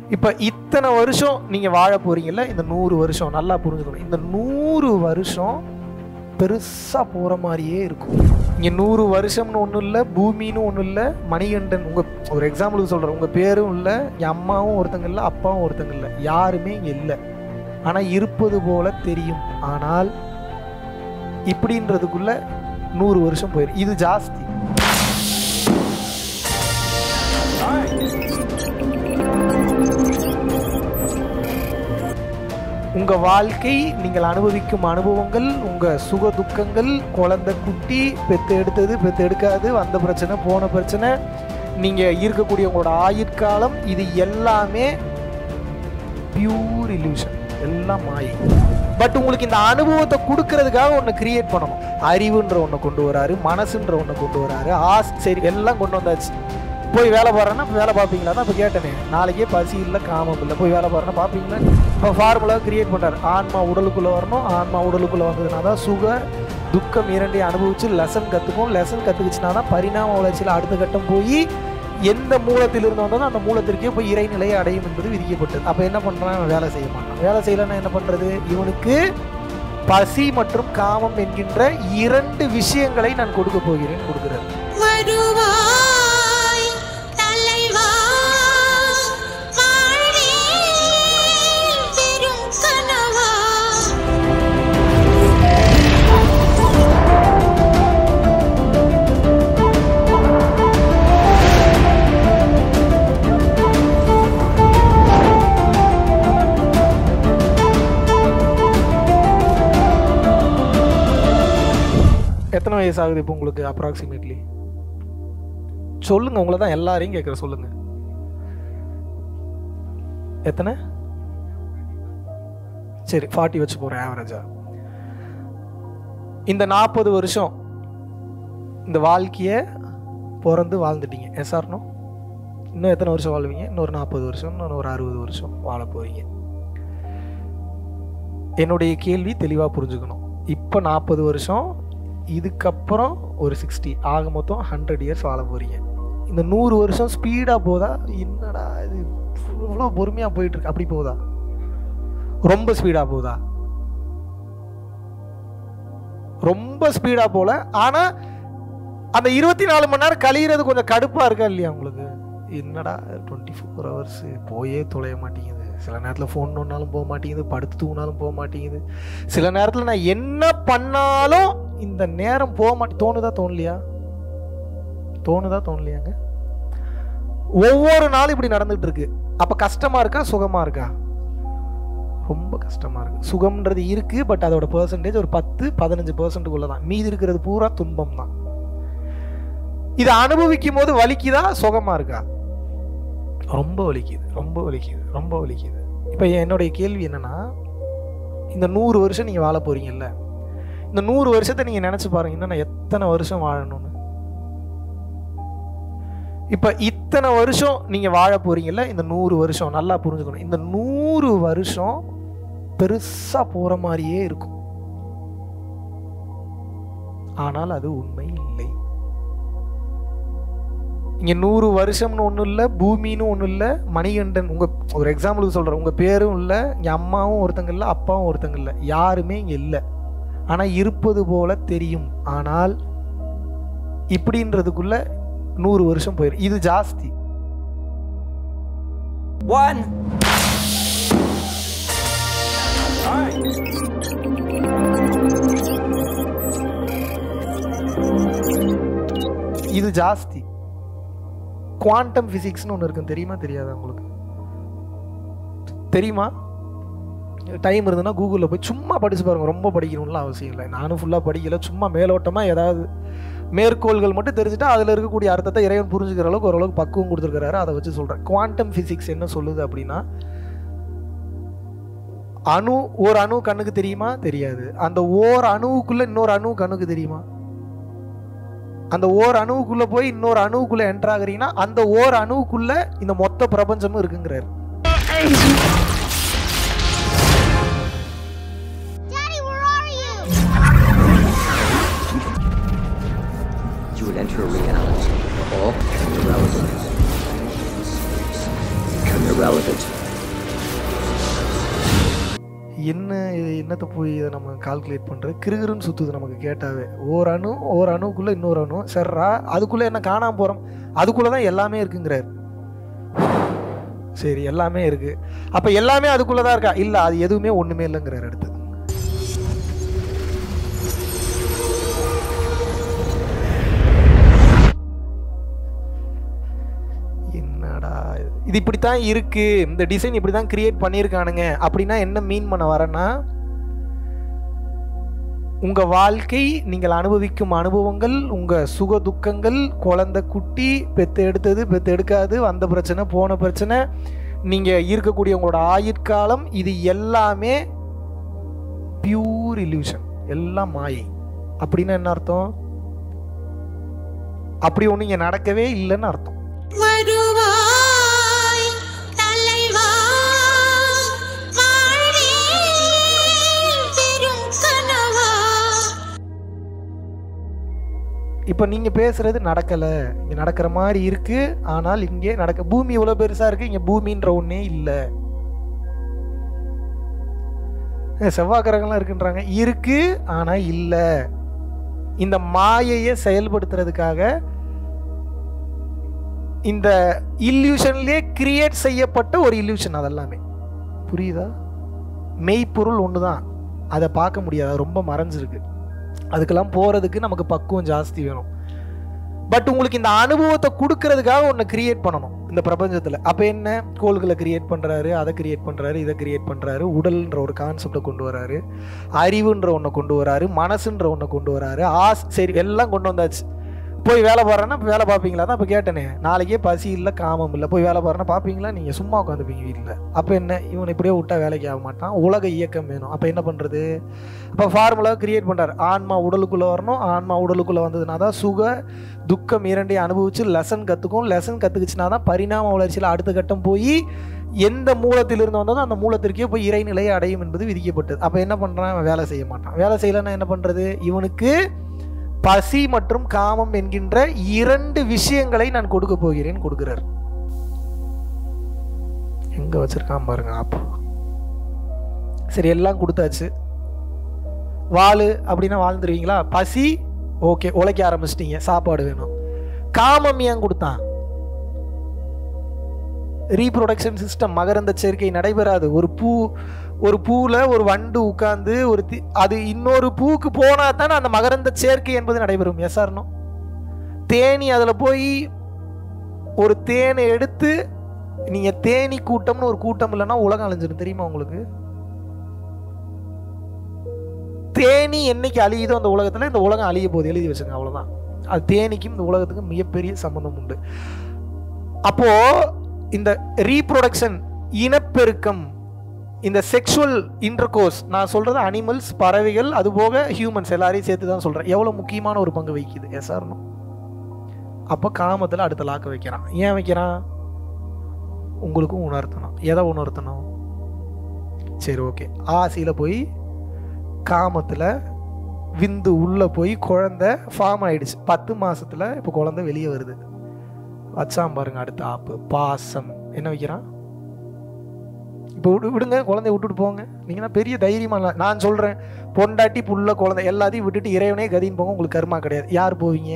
இப்போ இத்தனை வருஷம் நீங்கள் வாழ போறீங்கல்ல இந்த நூறு வருஷம் நல்லா புரிஞ்சுக்கணும் இந்த நூறு வருஷம் பெருசாக போகிற மாதிரியே இருக்கும் இங்கே நூறு வருஷம்னு ஒன்றும் இல்லை பூமின்னு ஒன்றும் இல்லை மணிகண்டன் உங்கள் ஒரு எக்ஸாம்பிளுக்கு சொல்கிறேன் உங்கள் பேரும் இல்லை என் அம்மாவும் ஒருத்தங்க இல்லை அப்பாவும் ஒருத்தங்க இல்லை யாருமே இங்கே இல்லை ஆனால் இருப்பது போல தெரியும் ஆனால் இப்படின்றதுக்குள்ள நூறு வருஷம் போயிடும் இது ஜாஸ்தி உங்க வாழ்க்கை நீங்கள் அனுபவிக்கும் அனுபவங்கள் உங்க சுக துக்கங்கள் குழந்தை குட்டி பெத்து எடுத்தது பெத்து எடுக்காது வந்த பிரச்சனை போன பிரச்சனை நீங்க இருக்கக்கூடிய உங்களோட ஆயுட்காலம் இது எல்லாமே பியூர் illusion எல்லாம் மாயை பட் உங்களுக்கு இந்த அனுபவத்தை கொடுக்கறதுக்காக ஒன்று கிரியேட் பண்ணணும் அறிவுன்ற ஒன்று கொண்டு வராரு மனசுன்ற ஒன்று கொண்டு வராரு ஆஸ் சரி எல்லாம் கொண்டு வந்தாச்சு போய் வேலை பாடுறேன்னா வேலை பார்ப்பீங்களா தான் இப்போ கேட்டேனே நாளைக்கே பசி இல்லை காமம் இல்லை போய் வேலை பாடுறேன்னா பார்ப்பீங்களா இப்போ ஃபார்முலா கிரியேட் பண்ணுறாரு ஆன்மா உடலுக்குள்ளே வரணும் ஆன்மா உடலுக்குள்ளே வந்ததுனா தான் சுக துக்கம் இரண்டையும் அனுபவிச்சு லெசன் கற்றுக்கும் லெசன் கற்றுக்குச்சுனா தான் பரிணாம வளர்ச்சியில் அடுத்த கட்டம் போய் எந்த மூலத்திலிருந்து வந்ததோ அந்த மூலத்திற்கே போய் இறைநிலையை அடையும் என்பது விதிக்கப்பட்டது அப்போ என்ன பண்ணுறான் அவன் வேலை செய்ய மாட்டான் வேலை செய்யலைன்னா என்ன பண்ணுறது இவனுக்கு பசி மற்றும் காமம் என்கின்ற இரண்டு விஷயங்களை நான் கொடுக்க போகிறேன் கொடுக்குறாரு வருவாய் தலைவா வாழ்வே பெரும் கனவா எத்தனை வயசு ஆகுது இப்போ உங்களுக்கு அப்ராக்சிமேட்லி சொல்லுங்க உங்களை தான் எல்லாரையும் கேட்குற சொல்லுங்க எத்தனை சரி ஃபார்ட்டி வச்சு போகிறேன் ஆவரேஜா இந்த நாற்பது வருஷம் இந்த வாழ்க்கையை பிறந்து வாழ்ந்துட்டீங்க எஸ்ஆர்னோ இன்னும் எத்தனை வருஷம் வாழ்வீங்க இன்னொரு நாற்பது வருஷம் இன்னொரு ஒரு அறுபது வருஷம் வாழ போறீங்க என்னுடைய கேள்வி தெளிவாக புரிஞ்சுக்கணும் இப்போ நாற்பது வருஷம் இதுக்கப்புறம் ஒரு சிக்ஸ்டி ஆக மொத்தம் ஹண்ட்ரட் இயர்ஸ் வாழ போறீங்க இந்த நூறு வருஷம் ஸ்பீடாக போதா என்னடா இது இவ்வளோ பொறுமையாக போயிட்டு இருக்கு அப்படி போதா ரொம்ப ஸ்பீடாக போதா ரொம்ப ஸ்பீடாக போல ஆனால் அந்த இருபத்தி நாலு மணி நேரம் கழியிறது கொஞ்சம் கடுப்பாக இருக்கா இல்லையா உங்களுக்கு என்னடா டுவெண்ட்டி ஃபோர் ஹவர்ஸ் போயே தொலைய மாட்டேங்குது சில நேரத்தில் ஃபோன் நோண்டாலும் போக மாட்டேங்குது படுத்து தூங்கினாலும் போக மாட்டேங்குது சில நேரத்தில் நான் என்ன பண்ணாலும் இந்த நேரம் போக மாட்டே தோணுதா தோணலையா தோணுதா தோணலையாங்க ஒவ்வொரு நாளும் இப்படி நடந்துட்டு இருக்கு அப்ப கஷ்டமா இருக்கா சுகமா இருக்கா ரொம்ப கஷ்டமா இருக்கு சுகம்ன்றது இருக்கு பட் அதோட பெர்சன்டேஜ் ஒரு பத்து பதினஞ்சு பெர்சன்ட்டுக்குள்ள தான் மீதி இருக்கிறது பூரா துன்பம் தான் இதை அனுபவிக்கும் போது வலிக்குதா சுகமா இருக்கா ரொம்ப வலிக்குது ரொம்ப வலிக்குது ரொம்ப வலிக்குது இப்போ என்னுடைய கேள்வி என்னன்னா இந்த நூறு வருஷம் நீங்க வாழ போறீங்கல்ல இந்த நூறு வருஷத்தை நீங்க நினைச்சு பாருங்க இன்னும் நான் எத்தனை வருஷம் வாழணும்னு இப்ப இத்தனை வருஷம் நீங்க வாழ போறீங்கல்ல இந்த நூறு வருஷம் நல்லா புரிஞ்சுக்கணும் இந்த நூறு வருஷம் பெருசா போற மாதிரியே இருக்கும் ஆனால் அது உண்மை இல்லை இங்க நூறு வருஷம்னு ஒன்றும் இல்லை பூமின்னு ஒன்றும் இல்லை மணிகண்டன் உங்க ஒரு எக்ஸாம்பிளுக்கு சொல்றேன் உங்க பேரும் இல்லை என் அம்மாவும் ஒருத்தங்க இல்லை அப்பாவும் ஒருத்தங்க இல்லை யாருமே இங்க இல்லை ஆனா இருப்பது போல தெரியும் ஆனால் இப்படின்றதுக்குள்ள நூறு வருஷம் போயிடும் இது ஜாஸ்தி One. இது ஜாஸ்தி குவாண்டம் ஃபிசிக்ஸ்னு ஒன்று இருக்கும் தெரியுமா தெரியாதா உங்களுக்கு தெரியுமா டைம் இருந்ததுன்னா கூகுளில் போய் சும்மா படிச்சு பாருங்க ரொம்ப படிக்கணும்லாம் அவசியம் இல்லை நானும் ஃபுல்லாக படிக்கல சும்மா மேலோட்டமாக ஏதாவது மேற்கோள்கள் மட்டும் தெரிஞ்சுட்டா அதில் இருக்கக்கூடிய அர்த்தத்தை இறைவன் புரிஞ்சுக்கிற அளவுக்கு ஓரளவுக்கு பக்குவம் கொடுத்துருக்காரு அதை வச்சு சொல்கிறேன் குவாண்டம் ஃபிசிக்ஸ் என்ன சொல்லுது அப்படின்னா அணு ஒரு அணு கண்ணுக்கு தெரியுமா தெரியாது அந்த ஓர் அணுவுக்குள்ள இன்னொரு அணு கண்ணுக்கு தெரியுமா அந்த ஓர் அணுவுக்குள்ள போய் இன்னொரு அணுவுக்குள்ள என்டர் ஆகுறீங்கன்னா அந்த ஓர் அணுவுக்குள்ள இந்த மொத்த பிரபஞ்சமும் இருக்குங்கிறாரு Daddy, where are you? You would enter a reality where all becomes irrelevant. Become irrelevant. என்ன இது என்னத்தை போய் இதை நம்ம கால்குலேட் பண்ணுறது கிருகிருன்னு சுற்றுது நமக்கு கேட்டாவே ஒரு அணு ஒரு அணுக்குள்ளே இன்னொரு அணு சர்ரா அதுக்குள்ளே என்ன காணாமல் போகிறோம் அதுக்குள்ளே தான் எல்லாமே இருக்குங்கிறார் சரி எல்லாமே இருக்கு அப்போ எல்லாமே அதுக்குள்ளே தான் இருக்கா இல்லை அது எதுவுமே ஒன்றுமே இல்லைங்கிறார் அடுத்து என்னடா இது? இது இப்படித்தான் இருக்கு இந்த டிசைன் இப்படி தான் கிரியேட் பண்ணியிருக்கானுங்க அப்படின்னா என்ன மீன் பண்ண வரேன்னா உங்க வாழ்க்கை நீங்கள் அனுபவிக்கும் அனுபவங்கள் உங்க சுக துக்கங்கள் குழந்தை குட்டி பெத்து எடுத்தது பெத்து எடுக்காது வந்த பிரச்சனை போன பிரச்சனை நீங்க இருக்கக்கூடிய உங்களோட ஆயுட்காலம் இது எல்லாமே பியூர் illusion எல்லாம் மாயை அப்படின்னா என்ன அர்த்தம் அப்படி ஒன்று இங்கே நடக்கவே இல்லைன்னு அர்த்தம் வருவாய் தலைவா வாழ்வில் பெரும் கனவா இப்போ நீங்கள் பேசுறது நடக்கலை இங்கே நடக்கிற மாதிரி இருக்கு ஆனால் இங்கே நடக்க பூமி இவ்வளோ பெருசாக இருக்கு இங்கே பூமின்ற ஒன்றே இல்லை செவ்வாய் கிரகம்லாம் இருக்குன்றாங்க இருக்கு ஆனால் இல்லை இந்த மாயையை செயல்படுத்துறதுக்காக இந்த இல்யூஷன்லேயே கிரியேட் செய்யப்பட்ட ஒரு இல்யூஷன் அதெல்லாமே புரியுதா மெய்ப்பொருள் ஒன்று தான் அதை பார்க்க முடியாது அது ரொம்ப மறைஞ்சிருக்கு அதுக்கெல்லாம் போகிறதுக்கு நமக்கு பக்குவம் ஜாஸ்தி வேணும் பட் உங்களுக்கு இந்த அனுபவத்தை கொடுக்கறதுக்காக ஒன்று கிரியேட் பண்ணணும் இந்த பிரபஞ்சத்தில் அப்போ என்ன கோள்களை கிரியேட் பண்ணுறாரு அதை கிரியேட் பண்ணுறாரு இதை கிரியேட் பண்ணுறாரு உடல்ன்ற ஒரு கான்செப்டை கொண்டு வராரு அறிவுன்ற ஒன்றை கொண்டு வராரு மனசுன்ற ஒன்றை கொண்டு வராரு ஆஸ் சரி எல்லாம் கொண்டு வந்தாச்சு போய் வேலை பாடுறேன்னா இப்ப வேலை பார்ப்பீங்களா தான் இப்போ கேட்டேனே நாளைக்கே பசி இல்லை காமம் இல்லை போய் வேலை பாடுறேன்னா பார்ப்பீங்களா நீங்கள் சும்மா உட்காந்துப்பீங்க வீட்டில் அப்போ என்ன இவனை இப்படியே விட்டா வேலைக்கு ஆக மாட்டான் உலக இயக்கம் வேணும் அப்போ என்ன பண்ணுறது அப்போ ஃபார்முலா கிரியேட் பண்ணுறாரு ஆன்மா உடலுக்குள்ளே வரணும் ஆன்மா உடலுக்குள்ளே வந்ததுனா தான் சுக துக்கம் இரண்டையும் அனுபவிச்சு லெசன் கற்றுக்கும் லெசன் கற்றுக்குச்சுனா தான் பரிணாம வளர்ச்சியில் அடுத்த கட்டம் போய் எந்த மூலத்திலிருந்து வந்ததோ அந்த மூலத்திற்கே போய் இறைநிலையை அடையும் என்பது விதிக்கப்பட்டது அப்போ என்ன பண்ணுறான் அவன் வேலை செய்ய மாட்டான் வேலை செய்யலைன்னா என்ன பண்ணுறது இவனுக்கு பசி மற்றும் காமம் என்கின்ற இரண்டு விஷயங்களை நான் கொடுக்க போகிறேன் கொடுக்கிறார் எங்க வச்சிருக்கான் பாருங்க ஆப் சரி எல்லாம் கொடுத்தாச்சு வாழு அப்படின்னா வாழ்ந்துருவீங்களா பசி ஓகே உழைக்க ஆரம்பிச்சிட்டீங்க சாப்பாடு வேணும் காமம் ஏன் கொடுத்தான் ரீப்ரொடக்ஷன் சிஸ்டம் மகரந்த சேர்க்கை நடைபெறாது ஒரு பூ ஒரு பூவில் ஒரு வண்டு உட்கார்ந்து ஒரு தி- அது இன்னொரு பூவுக்கு போனா தானே அந்த மகரந்த சேர்க்கை என்பது நடைபெறும் எஸ் ஆர்னோ தேனி அதில் போய் ஒரு தேனை எடுத்து நீங்கள் தேனி கூட்டம்னு ஒரு கூட்டம் இல்லைன்னா உலகம் அழிஞ்சிடும் தெரியுமா உங்களுக்கு தேனி என்னைக்கு அழியுதோ அந்த உலகத்தில் இந்த உலகம் அழிய போகுது எழுதி வச்சுங்க அவ்வளோதான் அது தேனிக்கும் இந்த உலகத்துக்கும் மிகப்பெரிய சம்பந்தம் உண்டு அப்போ இந்த ரீப்ரொடக்ஷன் இனப்பெருக்கம் இந்த செக்ஷுவல் இன்டர்கோர்ஸ் நான் சொல்றது அனிமல்ஸ் பறவைகள் அது போக ஹியூமன்ஸ் எல்லாரையும் சேர்த்து தான் சொல்றேன் எவ்வளோ முக்கியமான ஒரு பங்கு வகிக்குது எஸ் ஆர்னோ அப்போ காமத்தில் அடுத்த லாக்க வைக்கிறான் ஏன் வைக்கிறான் உங்களுக்கும் உணர்த்தணும் எதை உணர்த்தணும் சரி ஓகே ஆசையில் போய் காமத்தில் விந்து உள்ளே போய் குழந்தை ஃபார்ம் ஆயிடுச்சு பத்து மாசத்துல இப்போ குழந்தை வெளியே வருது வச்சான் பாருங்க அடுத்த ஆப்பு பாசம் என்ன வைக்கிறான் இப்போ விடு விடுங்க குழந்தைய விட்டுட்டு போங்க நீங்கள் தான் பெரிய தைரியமா இல்லை நான் சொல்கிறேன் பொண்டாட்டி புள்ள குழந்தை எல்லாத்தையும் விட்டுட்டு இறைவனே கதின்னு போங்க உங்களுக்கு கர்மா கிடையாது யார் போவீங்க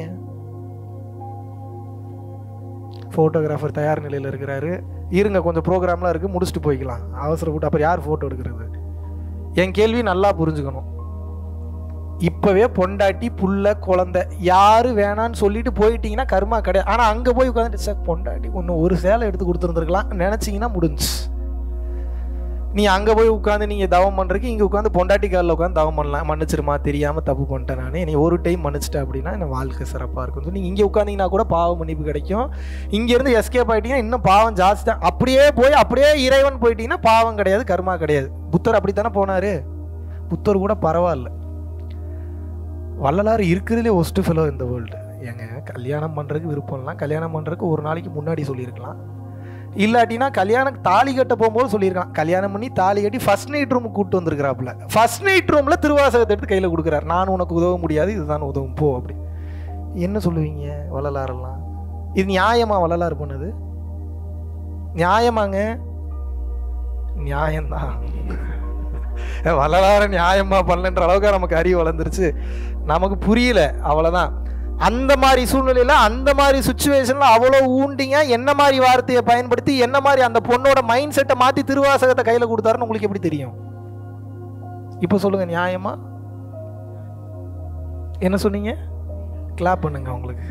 ஃபோட்டோகிராஃபர் தயார் நிலையில் இருக்கிறாரு இருங்க கொஞ்சம் ப்ரோக்ராம்லாம் இருக்குது முடிச்சுட்டு போய்க்கலாம் அவசரப்பட்டு அப்புறம் யார் ஃபோட்டோ எடுக்கிறது என் கேள்வி நல்லா புரிஞ்சுக்கணும் இப்போவே பொண்டாட்டி புள்ள குழந்தை யாரு வேணான்னு சொல்லிட்டு போயிட்டீங்கன்னா கர்மா கிடையாது ஆனால் அங்கே போய் உட்காந்துட்டு சார் பொண்டாட்டி ஒன்று ஒரு சேலை எடுத்து கொடுத்துருந்துருக்கலாம் நினச்சிங்கன்னா முடிஞ்சு நீ அங்கே போய் உட்காந்து நீங்கள் தவம் பண்ணுறதுக்கு இங்கே உட்காந்து பொண்டாட்டி காலில் உட்காந்து தவம் பண்ணலாம் மன்னிச்சிருமா தெரியாமல் தப்பு பண்ணிட்டேன் நான் நீ ஒரு டைம் மன்னிச்சிட்டேன் அப்படின்னா என் வாழ்க்கை சிறப்பாக இருக்கும் சொல்லி நீங்கள் இங்கே உட்காந்தீங்கன்னா கூட பாவ மன்னிப்பு கிடைக்கும் இங்கேருந்து எஸ்கேப் ஆகிட்டீங்கன்னா இன்னும் பாவம் ஜாஸ்தி தான் அப்படியே போய் அப்படியே இறைவன் போயிட்டீங்கன்னா பாவம் கிடையாது கர்மா கிடையாது புத்தர் அப்படித்தானே போனார் புத்தர் கூட பரவாயில்ல வள்ளலார் இருக்கிறதுலே ஒஸ்ட்டு ஃபெலோ இந்த வேர்ல்டு ஏங்க கல்யாணம் பண்ணுறதுக்கு விருப்பம்லாம் கல்யாணம் பண்ணுறதுக்கு ஒரு நாளைக்கு முன்னாடி சொல்லியிருக்கலாம் இல்லாட்டினா கல்யாணம் தாலி கட்ட போகும்போது சொல்லியிருக்கான் கல்யாணம் பண்ணி தாலி கட்டி ஃபர்ஸ்ட் நைட் ரூமுக்கு கூப்பிட்டு வந்திருக்கிறாப்புல ஃபர்ஸ்ட் நைட் ரூமில் திருவாசகத்தை எடுத்து கையில் கொடுக்குறாரு நான் உனக்கு உதவ முடியாது இதுதான் உதவும் போ அப்படி என்ன சொல்லுவீங்க வள்ளலாரெல்லாம் இது நியாயமா வள்ளலார் பண்ணது நியாயமாங்க நியாயம்தான் வள்ளலார நியாயமா பண்ணலன்ற அளவுக்கு நமக்கு அறிவு வளர்ந்துருச்சு நமக்கு புரியல அவ்வளவுதான் அந்த மாதிரி சூழ்நிலையில அந்த மாதிரி சுச்சுவேஷன்ல அவ்வளோ ஊண்டிங்க என்ன மாதிரி வார்த்தையை பயன்படுத்தி என்ன மாதிரி அந்த பொண்ணோட மைண்ட் செட்டை மாத்தி திருவாசகத்தை கையில கொடுத்தாருன்னு உங்களுக்கு எப்படி தெரியும் இப்போ சொல்லுங்க நியாயமா என்ன சொன்னீங்க கிளாப் பண்ணுங்க உங்களுக்கு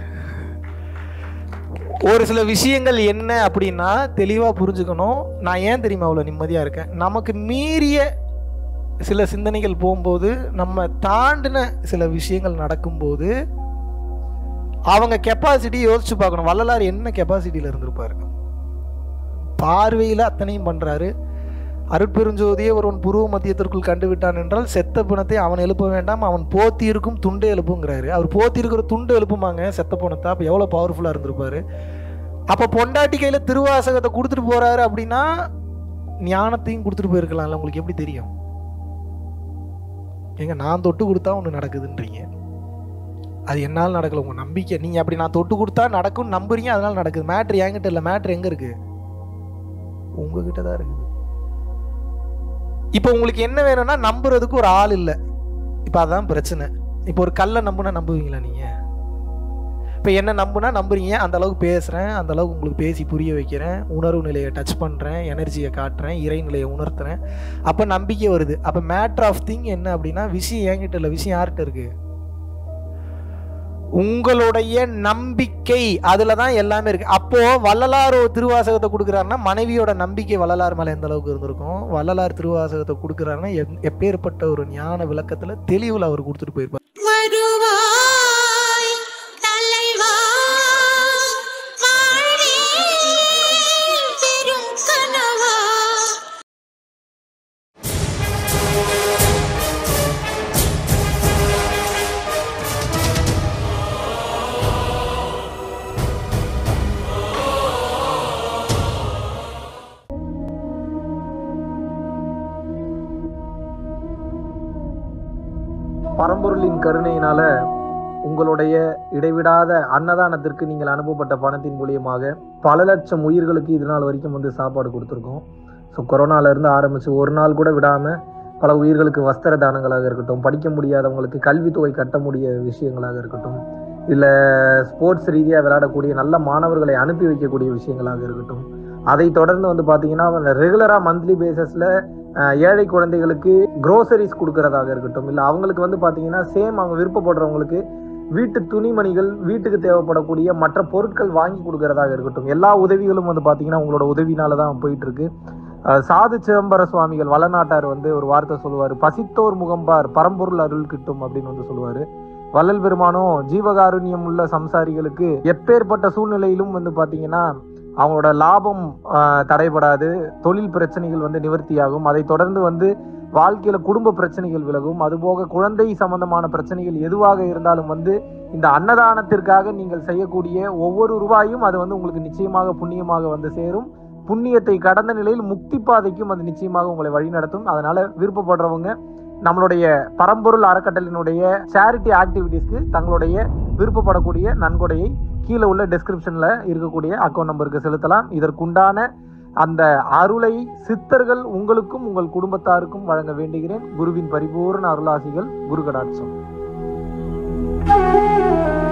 ஒரு சில விஷயங்கள் என்ன அப்படின்னா தெளிவாக புரிஞ்சுக்கணும் நான் ஏன் தெரியுமா அவ்வளோ நிம்மதியாக இருக்கேன் நமக்கு மீறிய சில சிந்தனைகள் போகும்போது நம்ம தாண்டின சில விஷயங்கள் நடக்கும்போது அவங்க கெப்பாசிட்டி யோசிச்சு பார்க்கணும் வள்ளலார் என்ன கெப்பாசிட்டியில் இருந்திருப்பாரு பார்வையில் அத்தனையும் பண்ணுறாரு அருட்பெருஞ்சோதியை ஒருவன் புருவ மத்தியத்திற்குள் கண்டு விட்டான் என்றால் செத்த பிணத்தை அவன் எழுப்ப வேண்டாம் அவன் போத்தி இருக்கும் துண்டை எழுப்புங்கிறாரு அவர் போத்தி இருக்கிற துண்டு எழுப்புமாங்க செத்த பிணத்தை அப்போ எவ்வளோ பவர்ஃபுல்லாக இருந்திருப்பாரு அப்போ பொண்டாட்டி கையில் திருவாசகத்தை கொடுத்துட்டு போறாரு அப்படின்னா ஞானத்தையும் கொடுத்துட்டு போயிருக்கலாம்ல உங்களுக்கு எப்படி தெரியும் ஏங்க நான் தொட்டு கொடுத்தா ஒன்று நடக்குதுன்றீங்க அது என்னால் நடக்கல உங்கள் நம்பிக்கை நீங்கள் அப்படி நான் தொட்டு கொடுத்தா நடக்கும்னு நம்புறீங்க அதனால நடக்குது மேட்ரு என்கிட்ட இல்லை மேட்ரு எங்கே இருக்கு உங்ககிட்ட தான் இருக்குது இப்போ உங்களுக்கு என்ன வேணும்னா நம்புறதுக்கு ஒரு ஆள் இல்லை இப்போ அதான் பிரச்சனை இப்போ ஒரு கல்லை நம்புனா நம்புவீங்களா நீங்கள் இப்போ என்ன நம்புனா நம்புறீங்க அந்த அளவுக்கு பேசுகிறேன் அந்த அளவுக்கு உங்களுக்கு பேசி புரிய வைக்கிறேன் உணர்வு நிலையை டச் பண்ணுறேன் எனர்ஜியை காட்டுறேன் இறைநிலையை உணர்த்துறேன் அப்போ நம்பிக்கை வருது அப்போ மேட்ரு ஆஃப் திங் என்ன அப்படின்னா விஷயம் என்கிட்ட இல்லை விஷயம் யார்கிட்ட இருக்கு உங்களுடைய நம்பிக்கை அதில் தான் எல்லாமே இருக்கு அப்போ வள்ளலார் ஒரு திருவாசகத்தை கொடுக்குறாருன்னா மனைவியோட நம்பிக்கை வள்ளலார் மேலே எந்த அளவுக்கு இருந்திருக்கும் வள்ளலார் திருவாசகத்தை கொடுக்குறாருன்னா எப்- எப்பேற்பட்ட ஒரு ஞான விளக்கத்தில் தெளிவில் அவர் கொடுத்துட்டு போயிருப்பார் வருவாய் தலைவா வாழ்வே பெரும் கனவா பரம்பொருளின் கருணையினால உங்களுடைய இடைவிடாத அன்னதானத்திற்கு நீங்கள் அனுப்பப்பட்ட பணத்தின் மூலியமாக பல லட்சம் உயிர்களுக்கு இது நாள் வரைக்கும் வந்து சாப்பாடு கொடுத்துருக்கோம் ஸோ கொரோனாலேருந்து ஆரம்பித்து ஒரு நாள் கூட விடாமல் பல உயிர்களுக்கு வஸ்திர தானங்களாக இருக்கட்டும் படிக்க முடியாதவங்களுக்கு கல்வித்தொகை கட்ட முடிய விஷயங்களாக இருக்கட்டும் இல்லை ஸ்போர்ட்ஸ் ரீதியாக விளையாடக்கூடிய நல்ல மாணவர்களை அனுப்பி வைக்கக்கூடிய விஷயங்களாக இருக்கட்டும் அதை தொடர்ந்து வந்து பார்த்தீங்கன்னா ரெகுலராக மந்த்லி பேசிஸில் ஏழை குழந்தைகளுக்கு க்ரோசரிஸ் கொடுக்கறதாக இருக்கட்டும் இல்லை அவங்களுக்கு வந்து பார்த்தீங்கன்னா சேம் அவங்க விருப்பப்படுறவங்களுக்கு வீட்டு துணிமணிகள் வீட்டுக்கு தேவைப்படக்கூடிய மற்ற பொருட்கள் வாங்கி கொடுக்கறதாக இருக்கட்டும் எல்லா உதவிகளும் வந்து பார்த்தீங்கன்னா உங்களோட உதவினால தான் போயிட்டு இருக்கு அஹ் சாது சிதம்பர சுவாமிகள் வளநாட்டார் வந்து ஒரு வார்த்தை சொல்லுவார் பசித்தோர் முகம்பார் பரம்பொருள் அருள் கிட்டும் அப்படின்னு வந்து சொல்லுவார் வள்ளல் பெருமானும் ஜீவகாருண்யம் உள்ள சம்சாரிகளுக்கு எப்பேற்பட்ட சூழ்நிலையிலும் வந்து பார்த்தீங்கன்னா அவங்களோட லாபம் ஆஹ், தடைபடாது தொழில் பிரச்சனைகள் வந்து நிவர்த்தியாகும் அதை தொடர்ந்து வந்து வாழ்க்கையில குடும்ப பிரச்சனைகள் விலகும் அதுபோக குழந்தை சம்பந்தமான பிரச்சனைகள் எதுவாக இருந்தாலும் வந்து இந்த அன்னதானத்திற்காக நீங்கள் செய்யக்கூடிய ஒவ்வொரு ரூபாயும் அது வந்து உங்களுக்கு நிச்சயமாக புண்ணியமாக வந்து சேரும் புண்ணியத்தை கடந்த நிலையில் முக்தி பாதைக்கும் அது நிச்சயமாக உங்களை வழிநடத்தும் அதனால விருப்பப்படுறவங்க நம்மளுடைய பரம்பொருள் அறக்கட்டளினுடைய சேரிட்டி ஆக்டிவிட்டீஸ்க்கு தங்களுடைய விருப்பப்படக்கூடிய நன்கொடையை கீழே உள்ள டெஸ்கிரிப்ஷன்ல இருக்கக்கூடிய அக்கௌண்ட் நம்பருக்கு செலுத்தலாம் இதற்குண்டான அந்த அருளை சித்தர்கள் உங்களுக்கும் உங்கள் குடும்பத்தாருக்கும் வழங்க வேண்டுகிறேன் குருவின் பரிபூர்ண அருளாசிகள் குரு கடாட்சம்